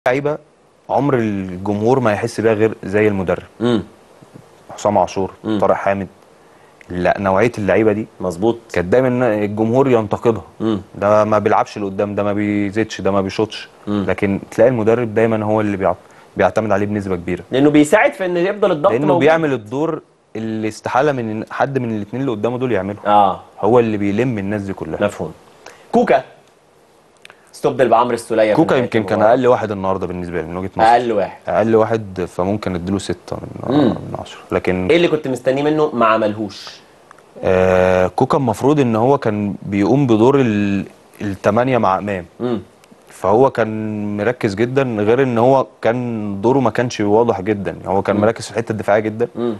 لعيبه عمر الجمهور ما يحس بيها غير زي المدرب امم حسام عاشور مم. طارق حامد لا نوعيه اللعيبه دي مظبوط كانت دايما الجمهور ينتقدها امم ده ما بيلعبش لقدام ده ما بيزيدش ده ما بيشوطش مم. لكن تلاقي المدرب دايما هو اللي بيعت- بيعتمد عليه بنسبه كبيره لانه بيساعد في ان يفضل الضغط لانه موجود. بيعمل الدور اللي استحاله من حد من الاثنين اللي قدامه دول يعمله اه هو اللي بيلم الناس دي كلها مفهوم كوكا استبدل بعمرو السوليه في كوكا نهاية يمكن كان المباراة. اقل واحد النهارده بالنسبه لي من وجهه نظري اقل واحد اقل واحد فممكن اديله ستة من مم. من عشرة لكن ايه اللي كنت مستنيه منه ما عملهوش آه كوكا المفروض ان هو كان بيقوم بدور ال- التمانية مع امام امم فهو كان مركز جدا غير ان هو كان دوره ما كانش واضح جدا هو كان مركز في الحته الدفاعيه جدا امم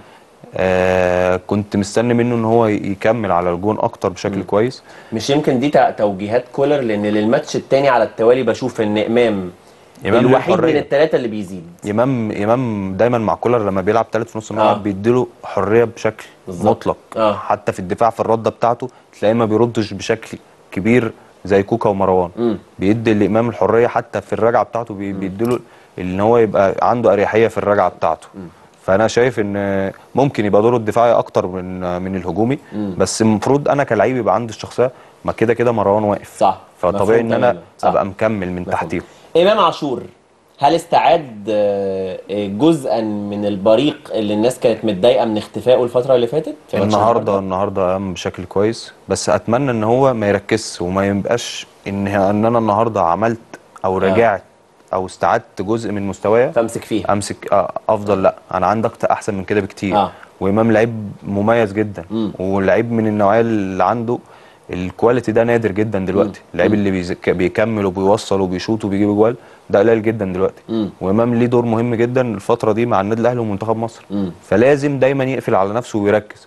آه كنت مستني منه ان هو يكمل على الجون اكتر بشكل كويس مش يمكن دي تع- توجيهات كولر لان للماتش التاني على التوالي بشوف ان امام إمام ليه الوحيد من الحرية. الثلاثه اللي بيزيد امام امام دايما مع كولر لما بيلعب ثالث في نص الملعب آه. بيديله حريه بشكل بالظبط. مطلق آه. حتى في الدفاع في الرده بتاعته تلاقيه ما بيردش بشكل كبير زي كوكا ومروان مم. بيدي لامام الحريه حتى في الرجعه بتاعته بي- بيديله ان هو يبقى عنده اريحيه في الرجعه بتاعته فانا شايف ان ممكن يبقى دوره الدفاعي اكتر من من الهجومي بس المفروض انا كلاعب يبقى عندي الشخصيه ما كده كده مروان واقف صح فطبيعي مفهوم ان انا تماماً. صح. ابقى مكمل من تحتيه امام عاشور هل استعاد آه، آه، جزءا من البريق اللي الناس كانت متضايقه من اختفائه الفتره اللي فاتت في ماتش النهارده النهارده قام بشكل كويس بس اتمنى ان هو ما يركزش وما يبقاش ان ان انا النهارده عملت او رجعت او استعدت جزء من مستوايا فامسك فيها امسك آه، افضل لا انا عندي اكتر احسن من كده بكتير آه. وامام لعيب مميز جدا مم. ولعيب من النوعيه اللي عنده الكواليتي ده نادر جدا دلوقتي اللعيب اللي بيزك- بيكمل وبيوصل وبيشوط وبيجيب جوال ده قليل جدا دلوقتي مم. وامام ليه دور مهم جدا الفتره دي مع النادي الاهلي ومنتخب مصر مم. فلازم دايما يقفل على نفسه ويركز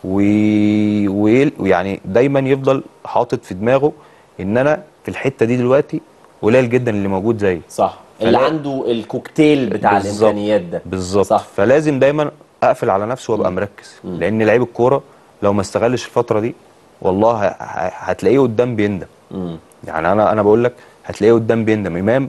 وي- ويل- ويعني دايما يفضل حاطط في دماغه ان انا في الحته دي دلوقتي قليل جدا اللي موجود زيي صح اللي فلا- عنده الكوكتيل بتاع بالظبط. الامكانيات ده بالظبط صح فلازم دايما اقفل على نفسه وابقى مركز لان لعيب الكوره لو ما استغلش الفتره دي والله ه- ه- هتلاقيه قدام بيندم مم. يعني انا انا بقول لك هتلاقيه قدام بيندم امام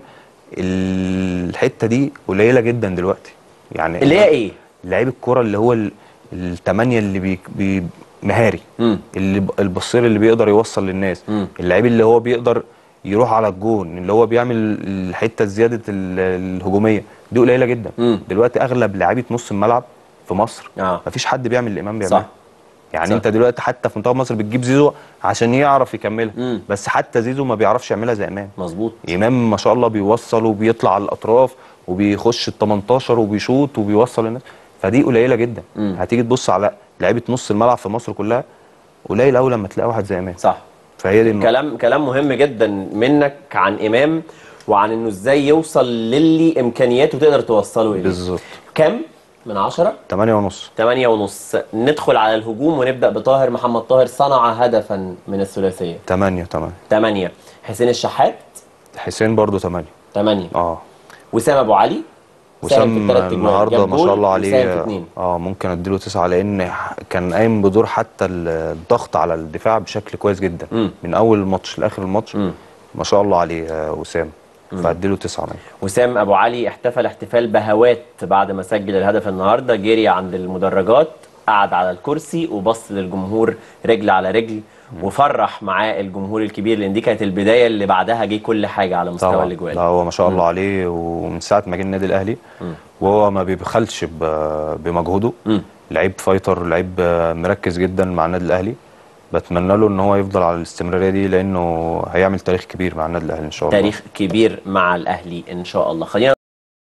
الحته دي قليله جدا دلوقتي يعني اللي هي ايه لعيب الكوره اللي هو ال- التمانية اللي بي بي مهاري مم. اللي ب- البصير اللي بيقدر يوصل للناس مم. اللعيب اللي هو بيقدر يروح على الجون اللي هو بيعمل الحته الزياده ال- الهجوميه دي قليله جدا مم. دلوقتي اغلب لعيبه نص الملعب في مصر اه مفيش حد بيعمل اللي امام بيعمله صح يعني صح. انت دلوقتي حتى في منتخب مصر بتجيب زيزو عشان يعرف يكملها مم. بس حتى زيزو ما بيعرفش يعملها زي امام مظبوط امام ما شاء الله بيوصل وبيطلع على الاطراف وبيخش ال 18 وبيشوط وبيوصل الناس فدي قليله جدا مم. هتيجي تبص على لعيبه نص الملعب في مصر كلها قليل قوي لما تلاقي واحد زي امام صح فهي دي النقطة. كلام كلام مهم جدا منك عن امام وعن انه ازاي يوصل للي امكانياته تقدر توصله اليه بالظبط كم من عشرة 8 ونص تمانية ونص ندخل على الهجوم ونبدأ بطاهر محمد طاهر صنع هدفا من الثلاثية 8 8 تمانية حسين الشحات حسين برضو 8 تمانية اه وسام ابو علي ساهم في وسام التلات أجوال. النهارده جاب ما جول شاء الله وساهم في عليه اتنين. اه ممكن اديله تسعة لان كان قايم بدور حتى الضغط على الدفاع بشكل كويس جدا مم. من اول الماتش لاخر الماتش مم. ما شاء الله عليه آه، وسام فاديله تسعة منه وسام ابو علي احتفل احتفال بهوات بعد ما سجل الهدف النهارده جري عند المدرجات قعد على الكرسي وبص للجمهور رجل على رجل وفرح معاه الجمهور الكبير لان دي كانت البدايه اللي بعدها جه كل حاجه على مستوى طبعا الاجوال لا هو ما شاء الله عليه ومن ساعه ما جه النادي الاهلي وهو ما بيبخلش ب- بمجهوده مم. لعيب فايتر لعيب آه، مركز جدا مع النادي الاهلي بتمنى له ان هو يفضل على الاستمراريه دي لانه هيعمل تاريخ كبير مع النادي الاهلي ان شاء الله تاريخ كبير مع الاهلي ان شاء الله خلينا